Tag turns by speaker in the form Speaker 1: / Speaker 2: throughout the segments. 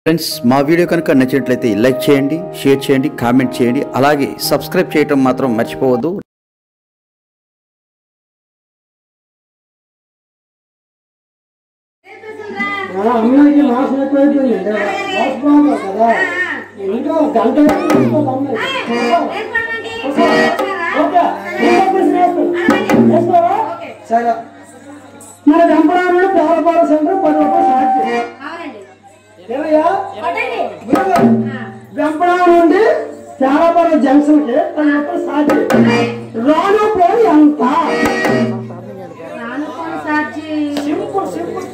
Speaker 1: Friends మా video కనుక నచ్చినట్లయితే లైక్ చేయండి షేర్ చేయండి కామెంట్ చేయండి అలాగే సబ్స్క్రైబ్ చేయటం మాత్రం మర్చిపోవద్దు
Speaker 2: ఆ అమ్మాయికి మాసం ఎక్కువైపోయింది మాస్ బాగా కదా ఇంకా ఒక గంట అయిపోయింది అమ్మాయి. ఓకే. ఇంకో ప్రశ్న వేస్తాను. వేస్తావా? సరే మన వెంపడాలు పేదపాల సెంటర్ పది రూపాయలు సాక్షి ఏమయ్యా గురువు, వెంపడాల నుండి పేదపాల జంక్షన్ కి పది రూపాయలు సాక్షి రాను పోయి ఎంత సింపుల్ సింపుల్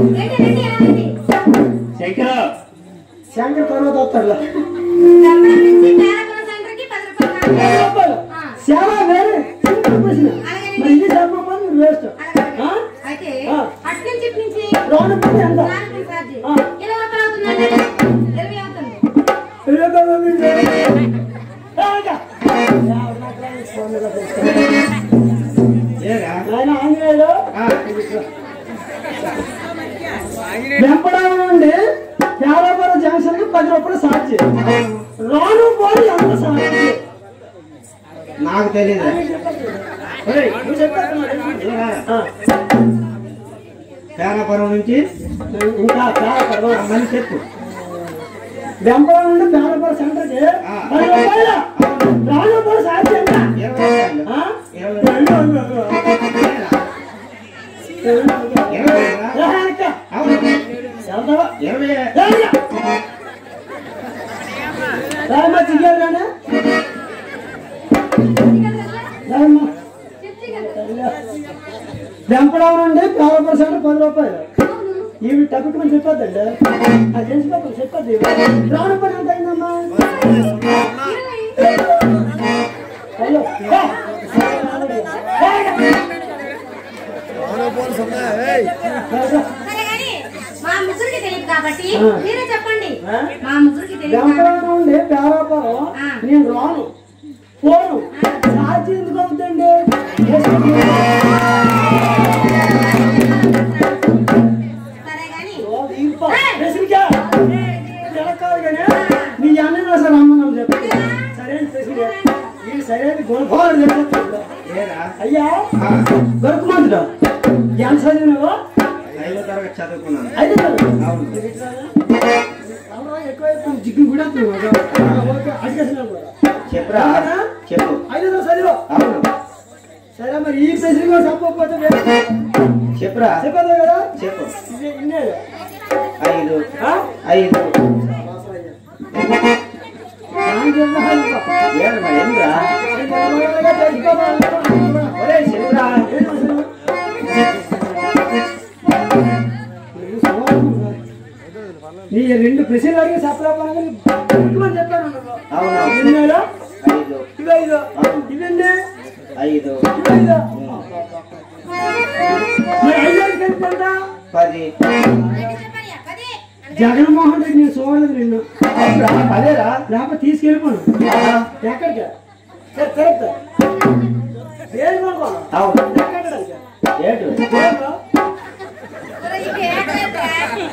Speaker 2: శంకర్ తర్వాత వస్తాడు పది రూపాయలు సేవ వేరే సింపుల్ ప్రశ్న మరి ఇది చెప్పకపోతే మీరు వేస్ట్ ఆ?
Speaker 3: అయితే
Speaker 2: ఆ.
Speaker 3: అటు నుంచి ఇటు నుంచి
Speaker 2: రాను పోయి ఎంత
Speaker 3: దానికి ఛార్జీ.
Speaker 2: ఆ.
Speaker 3: ఇరవై రూపాయలు అవుతుందండి ఇరవై అవుతుంది
Speaker 2: వెంపడం నుండి పేదపురం జంక్షన్ కి పది రూపాయలు సాక్షి రాను పోయి ఎంత సాక్షి
Speaker 4: నాకు తెలియదు
Speaker 2: ఒరేయ్, నువ్వు చెప్పేది ఆ,
Speaker 4: పేరాపురం నుంచి
Speaker 2: ఇంకా పేదపురం.
Speaker 4: మళ్ళీ చెప్పు
Speaker 2: వెంపడం నుండి పేదపురం సెంటర్ కి
Speaker 4: ఆ.
Speaker 2: పది రూపాయలు రాను పోయి సాక్షి ఎంత
Speaker 4: ఇరవై రూపాయలు.
Speaker 2: ఆ?
Speaker 4: ఇరవై
Speaker 2: రెండు, రెండు, రెండు.
Speaker 4: ఇరవై కదా?
Speaker 2: ఏ, అక్క,
Speaker 4: అవును
Speaker 2: వెళ్తావా?
Speaker 4: ఇరవై
Speaker 2: రాయమ్మా చికెన్ రానా రాయమ్మా వెంపడం నుండి యాభై పర్సెంట్ పది రూపాయలు ఇవి తగ్గుతుమని చెప్పొద్దండి అది తెలిసిపోతుంది చెప్పొద్దు ఇవి. రాను పని ఎంత అయిందమ్మా అయ్యో ఏ!
Speaker 3: సరే కానీ మా ముగ్గురికి తెలియదు కాబట్టి
Speaker 2: ఆ.
Speaker 3: మీరే చెప్పండి
Speaker 2: ఆ?
Speaker 3: మా ముగ్గురికి తెలియదు
Speaker 2: వెంపడం నుండి పేరాపురం
Speaker 3: ఆ.
Speaker 2: నేను రాను పోను సాధ్యం ఎందుకు అవుతుందండి
Speaker 3: సరే కానీ
Speaker 2: నీ అన్న అసలు రమ్మన్నాం చెప్పు సరైన ప్రశ్న ఇది సరైన గుణపాలు చెప్పు
Speaker 4: ఏరా
Speaker 2: అయ్యా
Speaker 4: ఆ,
Speaker 2: దొరకమంటుడా ఎంత చదివినావా
Speaker 4: ఐదో తరగతి చదువుకున్నాను
Speaker 2: అయితే
Speaker 4: అవును
Speaker 2: ఎక్కువైపోయింది జిగ్గు కూడా ఓకే అడిగేసినా కూడా
Speaker 4: చెప్పురా చెప్పు
Speaker 2: ఐదో చదివా
Speaker 4: అవును
Speaker 2: సరే మరి ఈ ప్రశ్న కూడా చెప్పకపోతే వేరే
Speaker 4: చెప్పురా
Speaker 2: చెప్పదు కదా
Speaker 4: చెప్పు
Speaker 2: ఇది ఇన్నే
Speaker 4: ఐదు
Speaker 2: ఆ?
Speaker 4: ఐదు
Speaker 2: దానికి ఎంత హెల్ప్?
Speaker 4: ఏడు మరి ఎందురా
Speaker 2: అది మొదలుగా తెలుసుకోవాలి.
Speaker 4: ఒరే చెప్పురా
Speaker 2: ఏంటి అసలు? ఇది సవాలు ఉన్నది. నీ రెండు ప్రశ్నలు అడిగి చెప్పలేకపోయినా గుర్తుమని చెప్పాను నువ్వు.
Speaker 4: అవును
Speaker 2: ఎన్నేరా?
Speaker 4: ఐదు
Speaker 2: ఇవి ఐదు. ఇవెన్ని?
Speaker 4: ఐదు
Speaker 2: ఇవి ఐదు. మరి ఐదేళ్ళకి ఎంత?
Speaker 4: పది
Speaker 3: చెప్పాలి పది
Speaker 2: జగన్మోహన్ రెడ్డి నేను చూడలేదు నిన్ను
Speaker 4: అవునురా, పదేరా
Speaker 2: లేకపోతే తీసుకెళ్ళిపోను ఎక్కడికి సరే తిరుపతి ఏది కొనుక్కోను
Speaker 4: అవును
Speaker 2: ఎక్కడికి
Speaker 4: ఏడు
Speaker 2: ఏదో?
Speaker 3: సరే, ఇది ఏకైతే.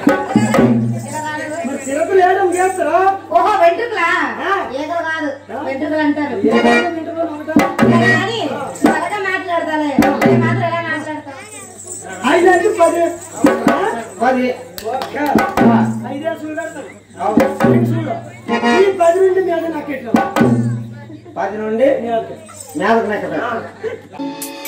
Speaker 2: మరి తిరుపతి లేడం చేస్తారా
Speaker 3: ఓహో వెంట్రుకలా ఈగలు కాదు వెంట్రుకలు అంటారు సరే కానీ త్వరగా మాట్లాడతాలే నేను మాత్రం ఎలా మాట్లాడతావు
Speaker 2: ఐదు పది ఆ?
Speaker 4: పది
Speaker 2: ఓకే.
Speaker 4: ఆ,
Speaker 2: ఐదే చూడు పెడతాను.
Speaker 4: అవును
Speaker 2: ఐదు చూడు. ఈ పది నుండి మీద నాకు ఎట్లా
Speaker 4: పది నుండి
Speaker 2: నీకు.
Speaker 4: మేరకు నెక్క